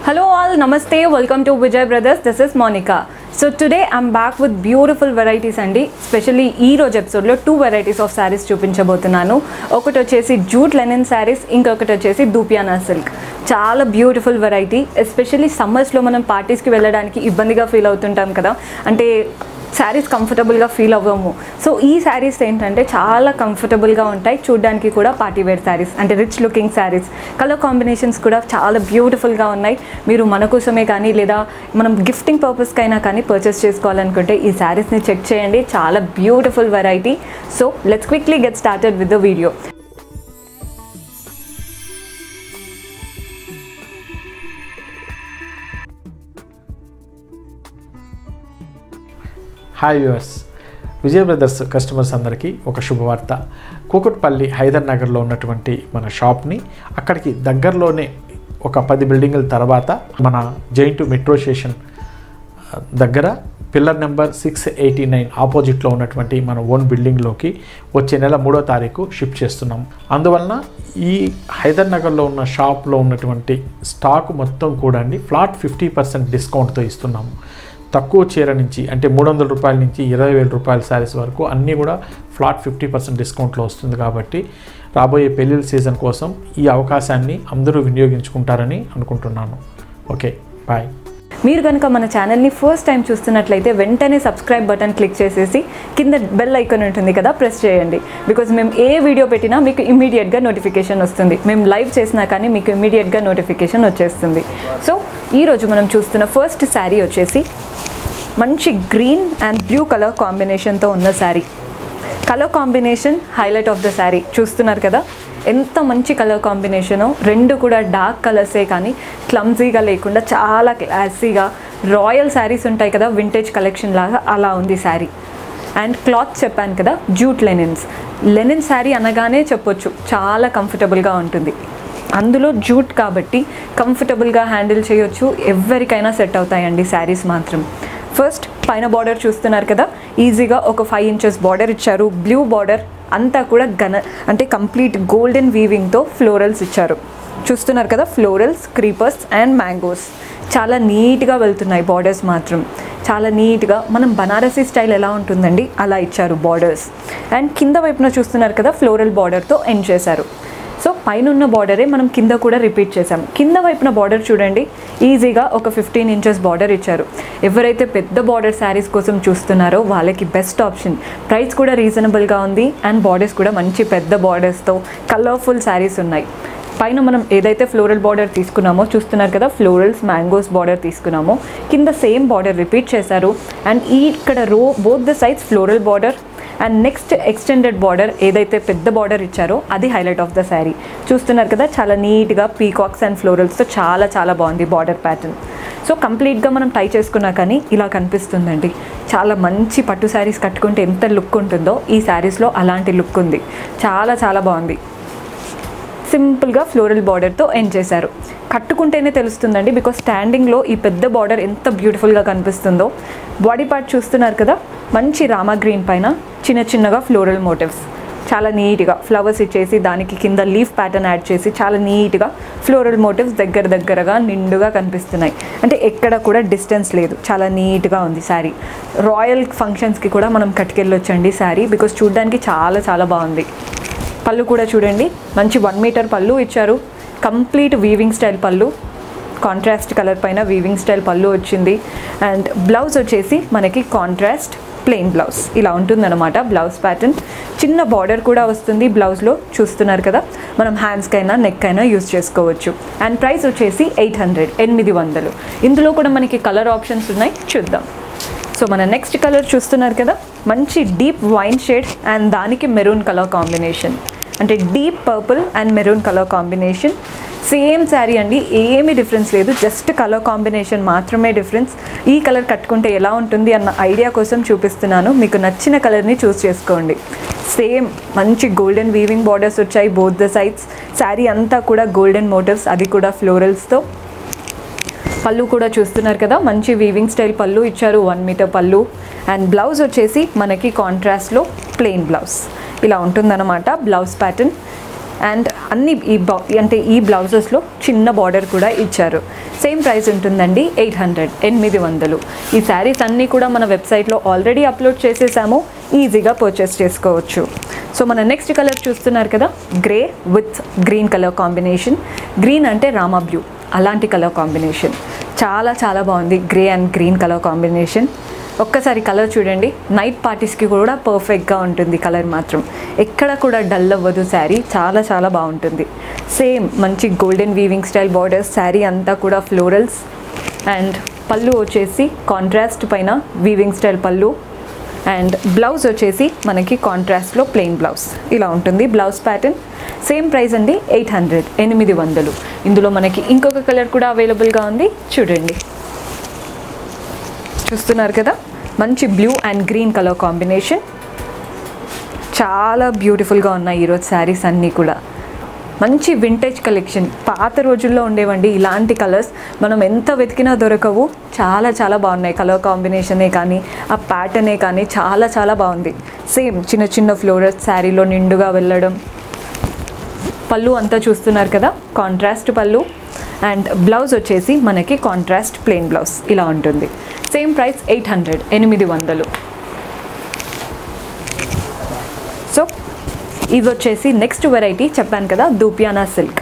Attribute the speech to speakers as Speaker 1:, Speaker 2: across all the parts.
Speaker 1: Hello all, namaste, welcome to Vijay Brothers. This is Monica. So today I'm back with beautiful varieties అండి specially ఈ రోజు ఎపిసోడ్లో two varieties of saris చూపించబోతున్నాను ఒకటి వచ్చేసి జూట్ లెనిన్ శారీస్ ఇంకొకటి వచ్చేసి దూపియానా సిల్క్ చాలా బ్యూటిఫుల్ వెరైటీ ఎస్పెషల్లీ సమ్మర్స్లో మనం పార్టీస్కి వెళ్ళడానికి ఇబ్బందిగా ఫీల్ అవుతుంటాం కదా అంటే శారీస్ కంఫర్టబుల్గా ఫీల్ అవ్వము సో ఈ శారీస్ ఏంటంటే చాలా కంఫర్టబుల్గా ఉంటాయి చూడడానికి కూడా పార్టీ వేర్ శారీస్ అంటే rich looking saris colour combinations కూడా చాలా బ్యూటిఫుల్గా ఉన్నాయి మీరు మన కోసమే కానీ లేదా మనం గిఫ్టింగ్ పర్పస్కైనా కానీ పర్చేస్ చేసుకోవాలనుకుంటే ఈ శారీస్ని చెక్ చేయండి చాలా beautiful variety so let's quickly get started with the video
Speaker 2: hi viewers Vijaya brothers customers అందరికీ ఒక శుభవార్త కూకట్పల్లి హైదర్ నగర్లో ఉన్నటువంటి మన షాప్ని అక్కడికి దగ్గరలోనే ఒక పది బిల్డింగుల తర్వాత మన జైంటు మెట్రో స్టేషన్ ఆ, దగ్గర pillar number six eighty nine ఆపోజిట్లో ఉన్నటువంటి మన ఓన్ బిల్డింగ్లోకి వచ్చే నెల మూడో తారీఖు షిఫ్ట్ చేస్తున్నాం అందువలన ఈ హైదర్ నగర్లో ఉన్న షాప్లో ఉన్నటువంటి స్టాక్ మొత్తం కూడా అండి ఫ్లాట్ ఫిఫ్టీ పర్సెంట్ డిస్కౌంట్తో ఇస్తున్నాము తక్కువ చీర నుంచి అంటే మూడు వందల రూపాయల నుంచి ఇరవై వేల రూపాయల శారీస్ వరకు అన్నీ కూడా ఫ్లాట్ ఫిఫ్టీ పర్సెంట్ డిస్కౌంట్లో వస్తుంది కాబట్టి రాబోయే పెళ్ళిళ్ళ సీజన్ కోసం ఈ అవకాశాన్ని అందరూ వినియోగించుకుంటారని అనుకుంటున్నాను ఓకే బాయ్
Speaker 1: మీరు కనుక మన ఛానల్ని ఫస్ట్ టైం చూస్తున్నట్లయితే వెంటనే సబ్స్క్రైబ్ బటన్ క్లిక్ చేసేసి కింద బెల్ ఐకాన్ ఉంటుంది కదా ప్రెస్ చేయండి బికాజ్ మేము ఏ వీడియో పెట్టినా మీకు ఇమీడియట్గా నోటిఫికేషన్ వస్తుంది మేము లైవ్ చేసినా కానీ మీకు ఇమీడియట్గా నోటిఫికేషన్ వచ్చేస్తుంది సో ఈరోజు మనం చూస్తున్న ఫస్ట్ శారీ వచ్చేసి మంచి గ్రీన్ అండ్ బ్లూ కలర్ కాంబినేషన్తో ఉన్న sari colour combination highlight of the sari చూస్తున్నారు కదా ఎంత మంచి కలర్ కాంబినేషనో రెండు కూడా డార్క్ కలర్సే కానీ క్లమ్జీగా లేకుండా చాలా క్లాసీగా రాయల్ శారీస్ ఉంటాయి కదా వింటేజ్ కలెక్షన్ లాగా అలా ఉంది శారీ అండ్ క్లాత్ చెప్పాను కదా జూట్ లెనిన్స్ లెనిన్ శారీ అనగానే చెప్పొచ్చు చాలా కంఫర్టబుల్గా ఉంటుంది అందులో జూట్ కాబట్టి కంఫర్టబుల్గా హ్యాండిల్ చేయొచ్చు ఎవరికైనా సెట్ అవుతాయండి శారీస్ మాత్రం ఫస్ట్ పైన బార్డర్ చూస్తున్నారు కదా ఈజీగా ఒక ఫైవ్ ఇంచెస్ బార్డర్ ఇచ్చారు బ్లూ బార్డర్ అంతా కూడా గన అంటే కంప్లీట్ గోల్డెన్ వీవింగ్తో ఫ్లోరల్స్ ఇచ్చారు చూస్తున్నారు కదా ఫ్లోరల్స్ క్రీపర్స్ అండ్ మ్యాంగోస్ చాలా నీట్గా వెళ్తున్నాయి బార్డర్స్ మాత్రం చాలా నీట్గా మనం బనారసీ స్టైల్ ఎలా ఉంటుందండి అలా ఇచ్చారు బార్డర్స్ అండ్ కింద వైపున చూస్తున్నారు కదా ఫ్లోరల్ బార్డర్తో ఎండ్ చేశారు సో పైన ఉన్న బార్డరే మనం కింద కూడా రిపీట్ చేసాం కింద వైపున బార్డర్ చూడండి ఈజీగా ఒక ఫిఫ్టీన్ ఇంచెస్ బార్డర్ ఇచ్చారు ఎవరైతే పెద్ద బార్డర్ శారీస్ కోసం చూస్తున్నారో వాళ్ళకి బెస్ట్ ఆప్షన్ ప్రైస్ కూడా రీజనబుల్గా ఉంది అండ్ బార్డర్స్ కూడా మంచి పెద్ద బార్డర్స్తో కలర్ఫుల్ శారీస్ ఉన్నాయి పైన మనం ఏదైతే ఫ్లోరల్ బార్డర్ తీసుకున్నామో చూస్తున్నారు కదా ఫ్లోరల్స్ మ్యాంగోస్ బార్డర్ తీసుకున్నామో కింద సేమ్ బార్డర్ రిపీట్ చేశారు అండ్ ఈ ఇక్కడ row both the sides floral border and next extended border ఏదైతే పెద్ద బార్డర్ ఇచ్చారో అది హైలైట్ ఆఫ్ ద శారీ చూస్తున్నారు కదా చాలా నీట్గా పీకాక్స్ అండ్ ఫ్లోరల్స్తో చాలా చాలా బాగుంది బార్డర్ ప్యాటర్న్ సో కంప్లీట్గా మనం టై చేసుకున్నా కానీ ఇలా కనిపిస్తుందండి చాలా మంచి పట్టు శారీస్ కట్టుకుంటే ఎంత లుక్ ఉంటుందో ఈ శారీస్లో అలాంటి లుక్ ఉంది చాలా చాలా బాగుంది సింపుల్గా ఫ్లోరల్ బార్డర్తో ఎండ్ చేశారు కట్టుకుంటేనే తెలుస్తుందండి బికాస్ స్టాండింగ్లో ఈ పెద్ద బార్డర్ ఎంత బ్యూటిఫుల్గా కనిపిస్తుందో బాడీ పార్ట్ చూస్తున్నారు కదా మంచి రామా గ్రీన్ పైన చిన్న చిన్నగా ఫ్లోరల్ మోటివ్స్ చాలా నీట్గా ఫ్లవర్స్ ఇచ్చేసి దానికి కింద లీఫ్ ప్యాటర్న్ యాడ్ చేసి చాలా నీట్గా ఫ్లోరల్ మోటివ్స్ దగ్గర దగ్గరగా నిండుగా కనిపిస్తున్నాయి అంటే ఎక్కడ కూడా డిస్టెన్స్ లేదు చాలా నీట్గా ఉంది శారీ రాయల్ ఫంక్షన్స్కి కూడా మనం కట్టుకెళ్ళొచ్చండి శారీ బికాస్ చూడడానికి చాలా చాలా బాగుంది పళ్ళు కూడా చూడండి మంచి వన్ మీటర్ పళ్ళు ఇచ్చారు complete weaving style pallu contrast colour పైన వీవింగ్ స్టైల్ పళ్ళు వచ్చింది అండ్ బ్లౌజ్ వచ్చేసి మనకి కాంట్రాస్ట్ ప్లెయిన్ బ్లౌజ్ ఇలా ఉంటుందన్నమాట బ్లౌజ్ ప్యాటర్న్ చిన్న బార్డర్ కూడా వస్తుంది బ్లౌజ్లో చూస్తున్నారు కదా మనం హ్యాండ్స్కైనా నెక్ అయినా యూస్ చేసుకోవచ్చు అండ్ ప్రైస్ వచ్చేసి ఎయిట్ హండ్రెడ్ ఎనిమిది వందలు ఇందులో కూడా మనకి కలర్ ఆప్షన్స్ ఉన్నాయి చూద్దాం సో మన నెక్స్ట్ కలర్ చూస్తున్నారు కదా మంచి డీప్ వైన్ షేడ్ అండ్ దానికి మెరూన్ కలర్ కాంబినేషన్ అంటే deep purple and maroon colour combination same sari అండి ఏమీ డిఫరెన్స్ లేదు జస్ట్ కలర్ కాంబినేషన్ మాత్రమే డిఫరెన్స్ ఈ కలర్ కట్టుకుంటే ఎలా ఉంటుంది అన్న ఐడియా కోసం చూపిస్తున్నాను మీకు నచ్చిన కలర్ని చూస్ చేసుకోండి సేమ్ మంచి గోల్డెన్ వీవింగ్ బార్డర్స్ వచ్చాయి బోత్ ద సైడ్స్ శారీ అంతా కూడా గోల్డెన్ మోటివ్స్ అది కూడా ఫ్లోరల్స్తో పళ్ళు కూడా చూస్తున్నారు కదా మంచి వీవింగ్ స్టైల్ పళ్ళు ఇచ్చారు one metre pallu and blouse వచ్చేసి మనకి కాంట్రాస్ట్లో ప్లెయిన్ బ్లౌజ్ ఇలా ఉంటుందన్నమాట బ్లౌజ్ ప్యాటర్న్ అండ్ అన్ని ఈ బా అంటే ఈ బ్లౌజెస్లో చిన్న బార్డర్ కూడా ఇచ్చారు సేమ్ ప్రైస్ ఉంటుందండి ఎయిట్ హండ్రెడ్ ఎనిమిది వందలు ఈ శారీస్ అన్నీ కూడా మన వెబ్సైట్లో ఆల్రెడీ అప్లోడ్ చేసేసాము ఈజీగా పర్చేస్ చేసుకోవచ్చు సో మన నెక్స్ట్ కలర్ చూస్తున్నారు కదా grey with green colour combination green అంటే రామా బ్లూ అలాంటి కలర్ కాంబినేషన్ చాలా చాలా బాగుంది grey and green colour combination ఒక్కసారి కలర్ చూడండి నైట్ పార్టీస్కి కూడా పర్ఫెక్ట్గా ఉంటుంది కలర్ మాత్రం ఎక్కడ కూడా డల్ అవ్వదు శారీ చాలా చాలా బాగుంటుంది సేమ్ మంచి golden weaving style borders sari అంతా కూడా ఫ్లోరల్స్ అండ్ పళ్ళు వచ్చేసి కాంట్రాస్ట్ పైన weaving style pallu and blouse వచ్చేసి మనకి కాంట్రాస్ట్లో ప్లెయిన్ బ్లౌజ్ ఇలా ఉంటుంది బ్లౌజ్ ప్యాటర్న్ సేమ్ ప్రైస్ అండి ఎయిట్ హండ్రెడ్ ఎనిమిది వందలు ఇందులో మనకి ఇంకొక కలర్ కూడా అవైలబుల్గా ఉంది చూడండి చూస్తున్నారు కదా మంచి blue and green colour combination చాలా బ్యూటిఫుల్గా ఉన్నాయి ఈరోజు శారీస్ అన్నీ కూడా మంచి వింటేజ్ కలెక్షన్ పాత రోజుల్లో ఉండేవండి ఇలాంటి కలర్స్ మనం ఎంత వెతికినా దొరకవు చాలా చాలా బాగున్నాయి కలర్ కాంబినేషనే కానీ ఆ ప్యాటర్నే కానీ చాలా చాలా బాగుంది సేమ్ చిన్న చిన్న ఫ్లోరల్స్ శారీలో నిండుగా వెళ్ళడం పళ్ళు అంతా చూస్తున్నారు కదా కాంట్రాస్ట్ పళ్ళు అండ్ బ్లౌజ్ వచ్చేసి మనకి కాంట్రాస్ట్ ప్లెయిన్ బ్లౌజ్ ఇలా ఉంటుంది సేమ్ ప్రైస్ ఎయిట్ హండ్రెడ్ ఎనిమిది వందలు సో ఇది వచ్చేసి నెక్స్ట్ వెరైటీ చెప్పాను కదా దూపియానా సిల్క్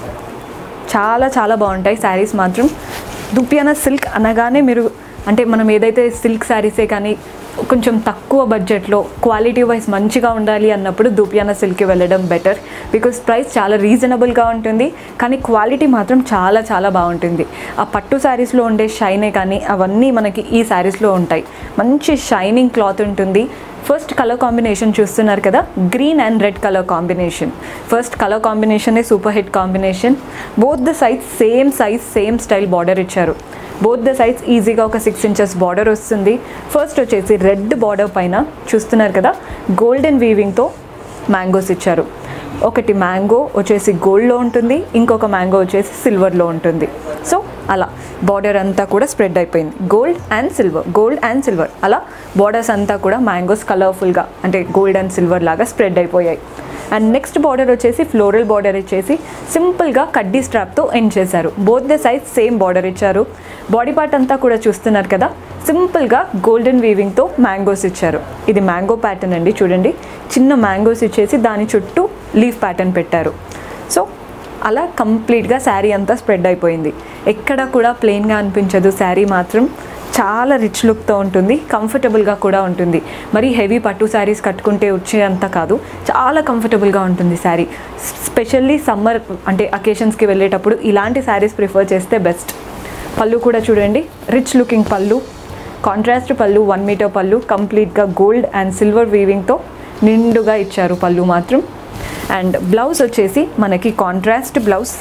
Speaker 1: చాలా చాలా బాగుంటాయి శారీస్ మాత్రం దుపియానా సిల్క్ అనగానే మీరు అంటే మనం ఏదైతే సిల్క్ శారీసే కానీ కొంచెం తక్కువ బడ్జెట్లో క్వాలిటీ వైజ్ మంచిగా ఉండాలి అన్నప్పుడు దూపియానా సిల్క్కి వెళ్ళడం బెటర్ బికాస్ ప్రైస్ చాలా రీజనబుల్గా ఉంటుంది కానీ క్వాలిటీ మాత్రం చాలా చాలా బాగుంటుంది ఆ పట్టు శారీస్లో ఉండే షైనే కానీ అవన్నీ మనకి ఈ శారీస్లో ఉంటాయి మంచి షైనింగ్ క్లాత్ ఉంటుంది ఫస్ట్ కలర్ కాంబినేషన్ చూస్తున్నారు కదా green and red colour combination first colour కాంబినేషనే super hit combination both the సైజ్ same size same style border ఇచ్చారు బోత్ ద సైజ్ ఈజీగా ఒక సిక్స్ ఇంచెస్ బార్డర్ వస్తుంది ఫస్ట్ వచ్చేసి రెడ్ బార్డర్ పైన చూస్తున్నారు కదా గోల్డెన్ వీవింగ్తో మ్యాంగోస్ ఇచ్చారు ఒకటి మ్యాంగో వచ్చేసి గోల్డ్లో ఉంటుంది ఇంకొక మ్యాంగో వచ్చేసి సిల్వర్లో ఉంటుంది సో అలా బార్డర్ అంతా కూడా స్ప్రెడ్ అయిపోయింది gold and silver gold and silver అలా బార్డర్స్ అంతా కూడా మ్యాంగోస్ కలర్ఫుల్గా అంటే గోల్డ్ అండ్ సిల్వర్ లాగా స్ప్రెడ్ అయిపోయాయి అండ్ నెక్స్ట్ బార్డర్ వచ్చేసి ఫ్లోరల్ బార్డర్ ఇచ్చేసి సింపుల్గా కడ్డీ స్ట్రాప్తో ఎండ్ చేశారు బోత్ ద సైజ్ సేమ్ బార్డర్ ఇచ్చారు బాడీ పార్ట్ అంతా కూడా చూస్తున్నారు కదా సింపుల్గా గోల్డెన్ వీవింగ్తో మ్యాంగోస్ ఇచ్చారు ఇది మ్యాంగో ప్యాటర్న్ అండి చూడండి చిన్న మ్యాంగోస్ ఇచ్చేసి దాని చుట్టూ లీఫ్ ప్యాటర్న్ పెట్టారు సో అలా కంప్లీట్గా శారీ అంతా స్ప్రెడ్ అయిపోయింది ఎక్కడ కూడా ప్లెయిన్గా అనిపించదు శారీ మాత్రం చాలా రిచ్ లుక్తో ఉంటుంది కంఫర్టబుల్గా కూడా ఉంటుంది మరి హెవీ పట్టు శారీస్ కట్టుకుంటే వచ్చేంత కాదు చాలా కంఫర్టబుల్గా ఉంటుంది శారీ స్పెషల్లీ సమ్మర్ అంటే అకేషన్స్కి వెళ్ళేటప్పుడు ఇలాంటి శారీస్ ప్రిఫర్ చేస్తే బెస్ట్ పళ్ళు కూడా చూడండి rich looking pallu contrast pallu one metre pallu కంప్లీట్గా గోల్డ్ అండ్ సిల్వర్ వీవింగ్తో నిండుగా ఇచ్చారు పళ్ళు మాత్రం అండ్ బ్లౌజ్ వచ్చేసి మనకి కాంట్రాస్ట్ బ్లౌజ్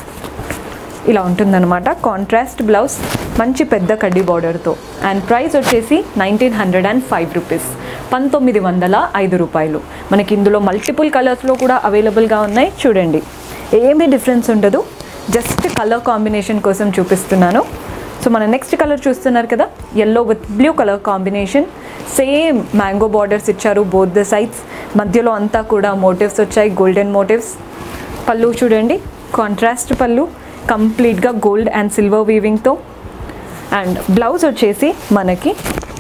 Speaker 1: ఇలా ఉంటుందన్నమాట కాంట్రాస్ట్ బ్లౌజ్ మంచి పెద్ద కడ్డీ బార్డర్తో అండ్ ప్రైస్ వచ్చేసి nineteen hundred and five rupees పంతొమ్మిది వందల ఐదు రూపాయలు మనకి ఇందులో మల్టిపుల్ కలర్స్లో కూడా అవైలబుల్గా ఉన్నాయి చూడండి ఏమీ డిఫరెన్స్ ఉండదు జస్ట్ కలర్ కాంబినేషన్ కోసం చూపిస్తున్నాను సో మన నెక్స్ట్ కలర్ చూస్తున్నారు కదా yellow with blue colour combination same mango borders ఇచ్చారు బోత్ ద సైడ్స్ మధ్యలో అంతా కూడా మోటివ్స్ వచ్చాయి గోల్డెన్ మోటివ్స్ పళ్ళు చూడండి కాంట్రాస్ట్ పళ్ళు కంప్లీట్గా గోల్డ్ అండ్ సిల్వర్ వీవింగ్తో అండ్ బ్లౌజ్ వచ్చేసి మనకి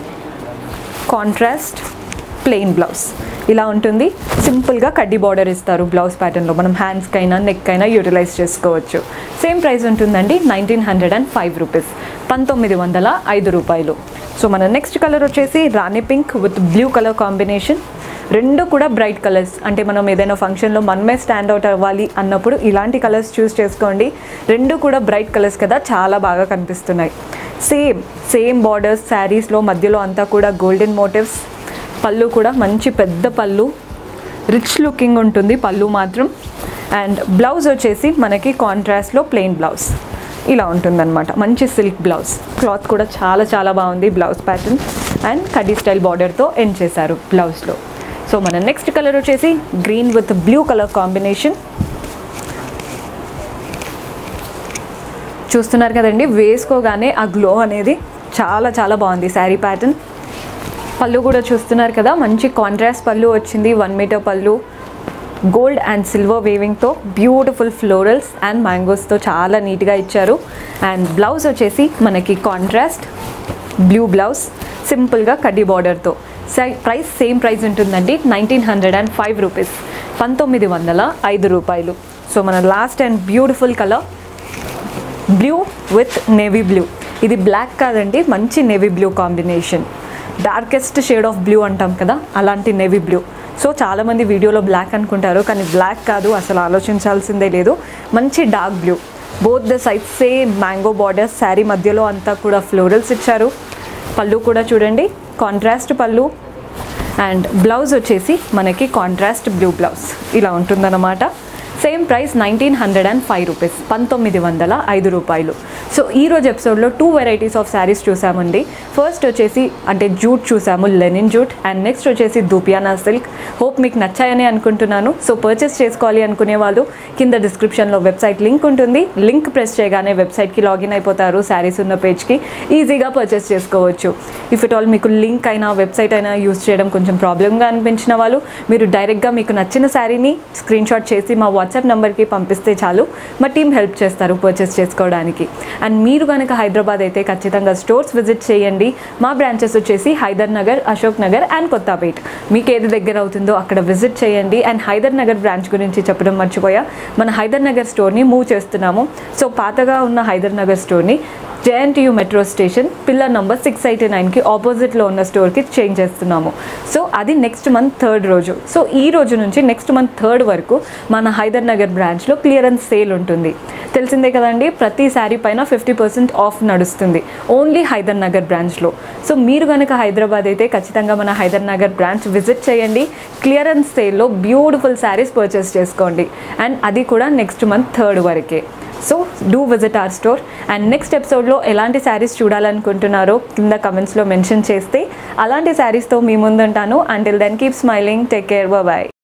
Speaker 1: కాంట్రాస్ట్ ప్లెయిన్ బ్లౌజ్ ఇలా ఉంటుంది సింపుల్గా కడ్డీ బార్డర్ ఇస్తారు బ్లౌజ్ ప్యాటర్న్లో మనం హ్యాండ్స్కి అయినా నెక్ అయినా యూటిలైజ్ చేసుకోవచ్చు సేమ్ ప్రైస్ ఉంటుందండి nineteen hundred and five rupees పంతొమ్మిది వందల ఐదు రూపాయలు సో మన నెక్స్ట్ కలర్ వచ్చేసి రాణి pink with blue colour combination రెండు కూడా బ్రైట్ కలర్స్ అంటే మనం ఏదైనా ఫంక్షన్లో మనమే స్టాండ్ అవుట్ అవ్వాలి అన్నప్పుడు ఇలాంటి కలర్స్ చూస్ చేసుకోండి రెండు కూడా బ్రైట్ కలర్స్ కదా చాలా బాగా కనిపిస్తున్నాయి సేమ్ సేమ్ బార్డర్స్ శారీస్లో మధ్యలో అంతా కూడా గోల్డెన్ మోటివ్స్ పళ్ళు కూడా మంచి పెద్ద పళ్ళు రిచ్ లుకింగ్ ఉంటుంది పళ్ళు మాత్రం అండ్ బ్లౌజ్ వచ్చేసి మనకి కాంట్రాస్ట్లో ప్లెయిన్ బ్లౌజ్ ఇలా ఉంటుందన్నమాట మంచి సిల్క్ బ్లౌజ్ క్లాత్ కూడా చాలా చాలా బాగుంది బ్లౌజ్ ప్యాటర్న్ అండ్ కడ్డీ స్టైల్ బార్డర్తో ఎండ్ చేశారు బ్లౌజ్లో సో మన నెక్స్ట్ కలర్ వచ్చేసి green with blue colour combination చూస్తున్నారు కదండి వేసుకోగానే ఆ గ్లో అనేది చాలా చాలా బాగుంది శారీ ప్యాటర్న్ పళ్ళు కూడా చూస్తున్నారు కదా మంచి కాంట్రాస్ట్ పళ్ళు వచ్చింది one metre pallu gold and silver వేవింగ్తో బ్యూటిఫుల్ ఫ్లోరల్స్ అండ్ మ్యాంగోస్తో చాలా నీట్గా ఇచ్చారు అండ్ బ్లౌజ్ వచ్చేసి మనకి కాంట్రాస్ట్ బ్లూ బ్లౌజ్ సింపుల్గా కడ్డీ బార్డర్తో ప్రైస్ సేమ్ ప్రైస్ ఉంటుందండి nineteen hundred and five rupees పంతొమ్మిది వందల ఐదు రూపాయలు సో మన last and beautiful colour blue with navy blue ఇది బ్లాక్ కాదండి మంచి navy blue combination darkest shade of blue అంటాం కదా అలాంటి నేవీ బ్లూ సో చాలామంది వీడియోలో బ్లాక్ అనుకుంటారు కానీ బ్లాక్ కాదు అసలు ఆలోచించాల్సిందే లేదు మంచి dark blue both the side same mango borders sari మధ్యలో అంతా కూడా ఫ్లోరల్స్ ఇచ్చారు పళ్ళు కూడా చూడండి కాంట్రాస్ట్ పళ్ళు అండ్ బ్లౌజ్ వచ్చేసి మనకి కాంట్రాస్ట్ బ్లూ బ్లౌజ్ ఇలా ఉంటుందన్నమాట same price nineteen hundred and five rupees పంతొమ్మిది వందల ఐదు రూపాయలు సో ఈ రోజు ఎపిసోడ్లో టూ వెరైటీస్ ఆఫ్ శారీస్ చూసామండి ఫస్ట్ వచ్చేసి అంటే జూట్ చూసాము లెనిన్ జూట్ అండ్ నెక్స్ట్ వచ్చేసి దూపియానా సిల్క్ హోప్ మీకు నచ్చాయని అనుకుంటున్నాను సో పర్చేస్ చేసుకోవాలి అనుకునే వాళ్ళు కింద డిస్క్రిప్షన్లో వెబ్సైట్ లింక్ ఉంటుంది లింక్ ప్రెస్ చేయగానే వెబ్సైట్కి లాగిన్ అయిపోతారు శారీస్ ఉన్న పేజ్కి ఈజీగా పర్చేస్ చేసుకోవచ్చు ఇఫ్ ఇట్ ఆల్ మీకు లింక్ అయినా వెబ్సైట్ అయినా యూస్ చేయడం కొంచెం ప్రాబ్లమ్గా అనిపించిన వాళ్ళు మీరు డైరెక్ట్గా మీకు నచ్చిన శారీని స్క్రీన్ షాట్ చేసి మా వాట్సాప్ నెంబర్కి పంపిస్తే చాలు మా టీం హెల్ప్ చేస్తారు పర్చేస్ చేసుకోవడానికి అండ్ మీరు కనుక హైదరాబాద్ అయితే ఖచ్చితంగా స్టోర్స్ విజిట్ చేయండి మా బ్రాంచెస్ వచ్చేసి హైదర్ నగర్ అశోక్ నగర్ అండ్ కొత్తపేట్ మీకు ఏది దగ్గర అవుతుందో అక్కడ విజిట్ చేయండి అండ్ హైదర్ నగర్ బ్రాంచ్ గురించి చెప్పడం మర్చిపోయా మన హైదర్ నగర్ స్టోర్ని మూవ్ చేస్తున్నాము సో పాతగా ఉన్న హైదర్ నగర్ స్టోర్ని JNTU metro station pillar number six eighty నైన్కి ఆపోజిట్లో ఉన్న స్టోర్కి చేంజ్ చేస్తున్నాము సో అది నెక్స్ట్ మంత్ థర్డ్ రోజు సో ఈ రోజు నుంచి నెక్స్ట్ మంత్ థర్డ్ వరకు మన హైదర్ నగర్ బ్రాంచ్లో క్లియరెన్స్ సేల్ ఉంటుంది తెలిసిందే కదండి ప్రతి శారీ పైన ఫిఫ్టీ పర్సెంట్ ఆఫ్ నడుస్తుంది ఓన్లీ హైదర్ నగర్ బ్రాంచ్లో సో మీరు కనుక హైదరాబాద్ అయితే ఖచ్చితంగా మన హైదర్ నగర్ బ్రాంచ్ విజిట్ చేయండి క్లియరెన్స్ సేల్లో బ్యూటిఫుల్ శారీస్ పర్చేస్ చేసుకోండి అండ్ అది కూడా నెక్స్ట్ మంత్ థర్డ్ వరకే so do visit our store and next ఎపిసోడ్లో ఎలాంటి శారీస్ చూడాలనుకుంటున్నారో కింద కమెంట్స్లో మెన్షన్ చేస్తే అలాంటి శారీస్తో మీ ముందుంటాను until then keep smiling take care bye